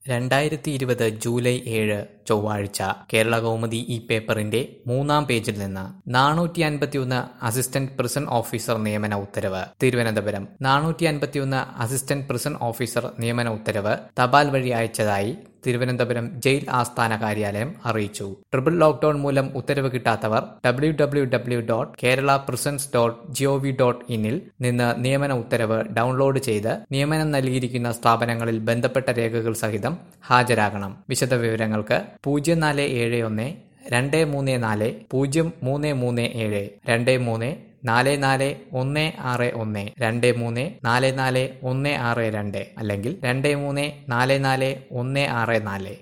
രണ്ടായിരത്തി ഇരുപത് ജൂലൈ ഏഴ് ചൊവ്വാഴ്ച കേരളകൗമുദി ഈ പേപ്പറിന്റെ മൂന്നാം പേജിൽ നിന്ന് നാനൂറ്റി അൻപത്തിയൊന്ന് അസിസ്റ്റന്റ് പ്രിസൺ ഓഫീസർ നിയമന ഉത്തരവ് തിരുവനന്തപുരം നാനൂറ്റി അൻപത്തിയൊന്ന് അസിസ്റ്റന്റ് പ്രിസൺ ഓഫീസർ നിയമന ഉത്തരവ് തപാൽ വഴി അയച്ചതായി തിരുവനന്തപുരം ജയിൽ ആസ്ഥാന കാര്യാലയം അറിയിച്ചു ട്രിപ്പിൾ ലോക്ഡൌൺ മൂലം ഉത്തരവ് കിട്ടാത്തവർ W W W dot Kerala prisons dot gov dot ഇന്നിൽ നിന്ന് നിയമന ഉത്തരവ് ഡൗൺലോഡ് ചെയ്ത് നിയമനം നൽകിയിരിക്കുന്ന സ്ഥാപനങ്ങളിൽ ബന്ധപ്പെട്ട രേഖകൾ സഹിതം ഹാജരാകണം വിശദവിവരങ്ങൾക്ക് പൂജ്യം നാല് ഏഴ് ഒന്ന് രണ്ട് മൂന്ന് നാല് പൂജ്യം മൂന്ന് മൂന്ന് ഏഴ് രണ്ട് മൂന്ന് നാല് നാല് ഒന്ന് ആറ് ഒന്ന് രണ്ട് മൂന്ന് നാല് നാല് ഒന്ന് ആറ് രണ്ട് അല്ലെങ്കിൽ രണ്ട് മൂന്ന് നാല് നാല് ഒന്ന് ആറ് നാല്